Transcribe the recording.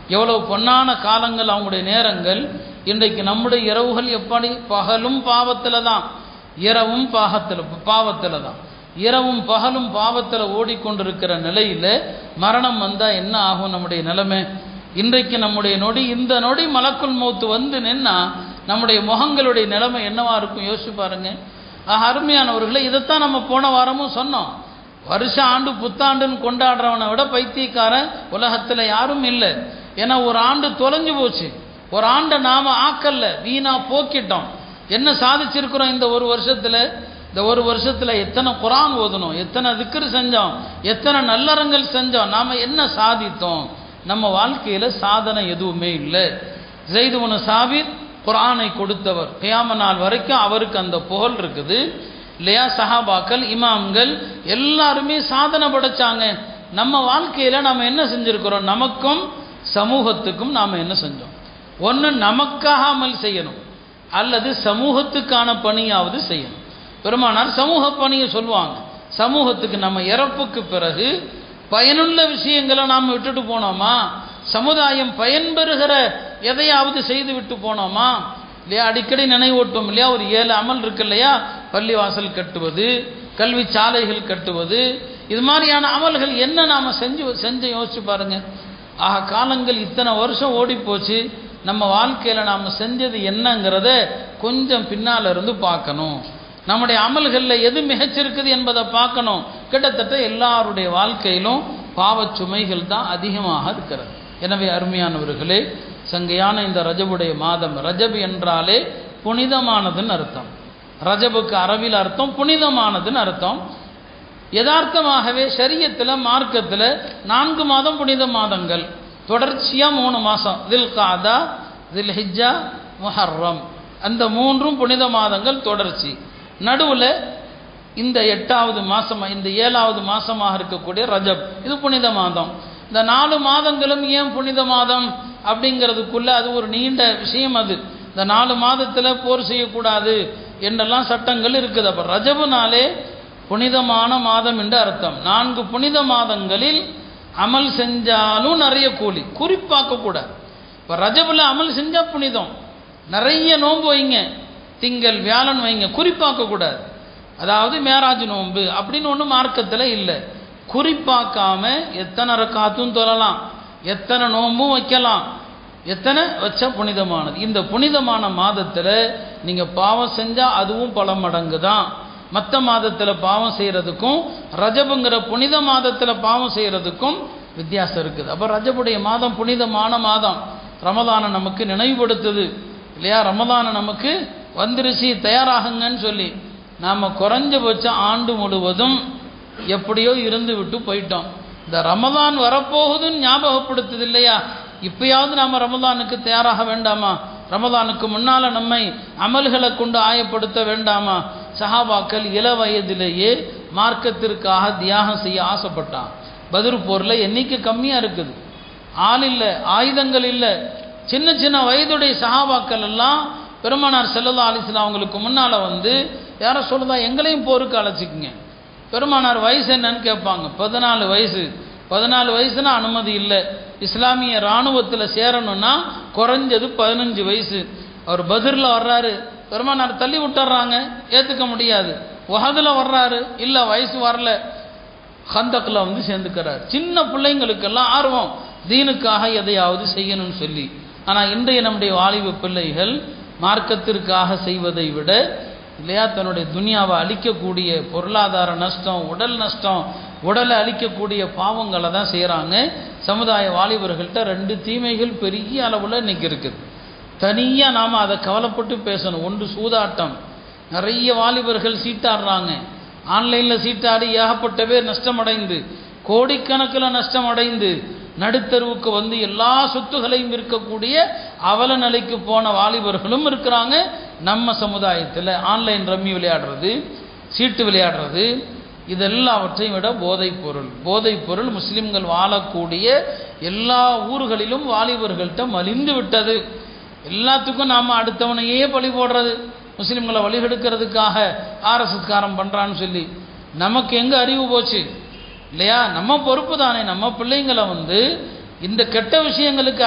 எவ்வளவு பொன்னான காலங்கள் அவங்களுடைய நேரங்கள் இன்றைக்கு நம்முடைய இரவுகள் எப்படி பகலும் பாவத்தில் தான் இரவும் பாகத்தில் பாவத்தில் தான் இரவும் பகலும் பாவத்தில் ஓடிக்கொண்டிருக்கிற நிலையில் மரணம் வந்தால் என்ன ஆகும் நம்முடைய நிலைமை இன்றைக்கு நம்முடைய நொடி இந்த நொடி மலக்குள் மௌத்து வந்து நின்னா நம்முடைய முகங்களுடைய நிலைமை என்னவா இருக்கும் யோசிச்சு பாருங்க ஆக அருமையானவர்களே இதைத்தான் நம்ம போன வாரமும் சொன்னோம் வருஷ ஆண்டு புத்தாண்டுன்னு கொண்டாடுறவனை விட பைத்தியக்காரன் உலகத்தில் யாரும் இல்லை ஏன்னா ஒரு ஆண்டு தொலைஞ்சு போச்சு ஒரு ஆண்டை நாம ஆக்கல்ல வீணா போக்கிட்டோம் என்ன சாதிச்சிருக்கிறோம் இந்த ஒரு வருஷத்துல இந்த ஒரு வருஷத்துல எத்தனை குரான் ஓதணும் எத்தனை திக்ரு செஞ்சோம் எத்தனை நல்லறங்கள் செஞ்சோம் நாம என்ன சாதித்தோம் நம்ம வாழ்க்கையில சாதனை எதுவுமே இல்லை ஜெய்துவனு சாபிர் குரானை கொடுத்தவர் கியாம நாள் வரைக்கும் அவருக்கு அந்த புகழ் இருக்குது இல்லையா சஹாபாக்கள் இமாம்கள் எல்லாருமே சாதனை படைச்சாங்க நம்ம வாழ்க்கையில நம்ம என்ன செஞ்சிருக்கிறோம் நமக்கும் சமூகத்துக்கும் நாம் என்ன செஞ்சோம் ஒன்று நமக்காக அமல் செய்யணும் அல்லது சமூகத்துக்கான பணியாவது செய்யணும் பெருமானார் சமூக பணியை சொல்லுவாங்க சமூகத்துக்கு நம்ம இறப்புக்கு பிறகு பயனுள்ள விஷயங்களை நாம் விட்டுட்டு போனோமா சமுதாயம் பயன்பெறுகிற எதையாவது செய்து விட்டு போனோமா இல்லையா அடிக்கடி நினைவூட்டும் இல்லையா ஒரு ஏழு அமல் இருக்கு இல்லையா பள்ளிவாசல் கட்டுவது கல்வி சாலைகள் கட்டுவது இது மாதிரியான அமல்கள் என்ன நாம் செஞ்சு செஞ்சு யோசிச்சு பாருங்க ஆக காலங்கள் இத்தனை வருஷம் ஓடி போச்சு நம்ம வாழ்க்கையில் நாம் செஞ்சது என்னங்கிறத கொஞ்சம் பின்னால் இருந்து பார்க்கணும் நம்முடைய அமல்களில் எது மிகச்சிருக்குது என்பதை பார்க்கணும் கிட்டத்தட்ட எல்லாருடைய வாழ்க்கையிலும் பாவச் சுமைகள் தான் அதிகமாக இருக்கிறது எனவே அருமையானவர்களே சங்கையான இந்த ரஜபுடைய மாதம் ரஜப் என்றாலே புனிதமானதுன்னு அர்த்தம் ரஜபுக்கு அரபில் அர்த்தம் புனிதமானதுன்னு அர்த்தம் யதார்த்தமாகவே ஷரியத்தில் மார்க்கத்தில் நான்கு மாதம் புனித மாதங்கள் தொடர்ச்சியாக மூணு மாதம் தில் காதா தில் ஹிஜ்ஜா முஹர்ரம் அந்த மூன்றும் புனித மாதங்கள் தொடர்ச்சி நடுவில் இந்த எட்டாவது மாதம் இந்த ஏழாவது மாதமாக இருக்கக்கூடிய ரஜப் இது புனித மாதம் இந்த நாலு மாதங்களும் ஏன் புனித மாதம் அப்படிங்கிறதுக்குள்ள அது ஒரு நீண்ட விஷயம் அது இந்த நாலு மாதத்தில் போர் செய்யக்கூடாது என்றெல்லாம் சட்டங்கள் இருக்குது அப்போ ரஜபுனாலே புனிதமான மாதம் என்று அர்த்தம் நான்கு புனித மாதங்களில் அமல் செஞ்சாலும் நிறைய கூலி குறிப்பாக்க கூடாது இப்போ ரஜபில் அமல் செஞ்சால் புனிதம் நிறைய நோன்பு வைங்க திங்கள் வியாழன் வைங்க குறிப்பாக்க கூடாது அதாவது மேராஜ் நோன்பு அப்படின்னு ஒன்றும் மார்க்கத்தில் இல்லை குறிப்பாக்காம எத்தனை ரக்காத்தும் தொழலாம் எத்தனை நோன்பும் வைக்கலாம் எத்தனை வச்சா புனிதமானது இந்த புனிதமான மாதத்தில் நீங்கள் பாவம் செஞ்சால் அதுவும் பல மடங்கு தான் மற்ற மாதத்தில் பாவம் செய்கிறதுக்கும் ரஜபுங்கிற புனித மாதத்தில் பாவம் செய்கிறதுக்கும் வித்தியாசம் இருக்குது அப்போ ரஜபுடைய மாதம் புனிதமான மாதம் ரமதானை நமக்கு நினைவுபடுத்துது இல்லையா ரமதானை நமக்கு வந்துருச்சு தயாராகுங்கன்னு சொல்லி நாம் குறைஞ்சபட்சம் ஆண்டு முழுவதும் எப்படியோ இருந்து விட்டு போயிட்டோம் இந்த ரமதான் வரப்போகுதுன்னு ஞாபகப்படுத்துது இல்லையா இப்பயாவது நாம் ரமதானுக்கு தயாராக வேண்டாமா ரமதானுக்கு முன்னால் நம்மை அமல்களை கொண்டு ஆயப்படுத்த வேண்டாமா சஹாபாக்கள் இள வயதிலேயே மார்க்கத்திற்காக தியாகம் செய்ய ஆசைப்பட்டான் பதிர் போரில் எண்ணிக்கை கம்மியாக இருக்குது ஆள் இல்லை ஆயுதங்கள் இல்லை சின்ன சின்ன வயதுடைய சஹாபாக்கள் எல்லாம் பெருமானார் செல்லல்லா அலிஸ்லாம் அவங்களுக்கு முன்னால் வந்து யாரை சொல்லுதா எங்களையும் போருக்கு அழைச்சிக்குங்க பெருமானார் வயசு என்னன்னு கேட்பாங்க பதினாலு வயசு பதினாலு வயசுனா அனுமதி இல்லை இஸ்லாமிய இராணுவத்தில் சேரணும்னா குறைஞ்சது பதினஞ்சு வயசு அவர் பதிரில் வர்றாரு பெருமானார் தள்ளி விட்டுறாங்க ஏற்றுக்க முடியாது உகதில் வர்றாரு இல்லை வயசு வரல ஹந்தக்கில் வந்து சேர்ந்துக்கிறார் சின்ன பிள்ளைங்களுக்கெல்லாம் ஆர்வம் தீனுக்காக எதையாவது செய்யணும்னு சொல்லி ஆனால் இன்றைய நம்முடைய வாலிப பிள்ளைகள் மார்க்கத்திற்காக செய்வதை விட இல்லையா தன்னுடைய துனியாவை அழிக்கக்கூடிய பொருளாதார நஷ்டம் உடல் நஷ்டம் உடலை அழிக்கக்கூடிய பாவங்களை தான் செய்கிறாங்க சமுதாய வாலிபர்கள்ட்ட ரெண்டு தீமைகள் பெரிய அளவில் இன்னைக்கு இருக்குது தனியாக நாம் அதை கவலைப்பட்டு பேசணும் ஒன்று சூதாட்டம் நிறைய வாலிபர்கள் சீட்டாடுறாங்க ஆன்லைனில் சீட்டாடி ஏகப்பட்ட பேர் நஷ்டமடைந்து கோடிக்கணக்கில் நஷ்டமடைந்து நடுத்தருவுக்கு வந்து எல்லா சொத்துகளையும் இருக்கக்கூடிய அவல நிலைக்கு போன வாலிபர்களும் இருக்கிறாங்க நம்ம சமுதாயத்தில் ஆன்லைன் ரம்மி விளையாடுறது சீட்டு விளையாடுறது இதெல்லாவற்றையும் விட போதைப் பொருள் போதைப் பொருள் முஸ்லிம்கள் வாழக்கூடிய எல்லா ஊர்களிலும் வாலிபர்கள்ட்ட மலிந்து விட்டது எல்லாத்துக்கும் நாம் அடுத்தவனையே பழி போடுறது முஸ்லீம்களை வழிகெடுக்கிறதுக்காக ஆர்எஸ்எஸ்காரம் பண்ணுறான்னு சொல்லி நமக்கு எங்கே அறிவு போச்சு இல்லையா நம்ம பொறுப்பு தானே நம்ம பிள்ளைங்களை வந்து இந்த கெட்ட விஷயங்களுக்கு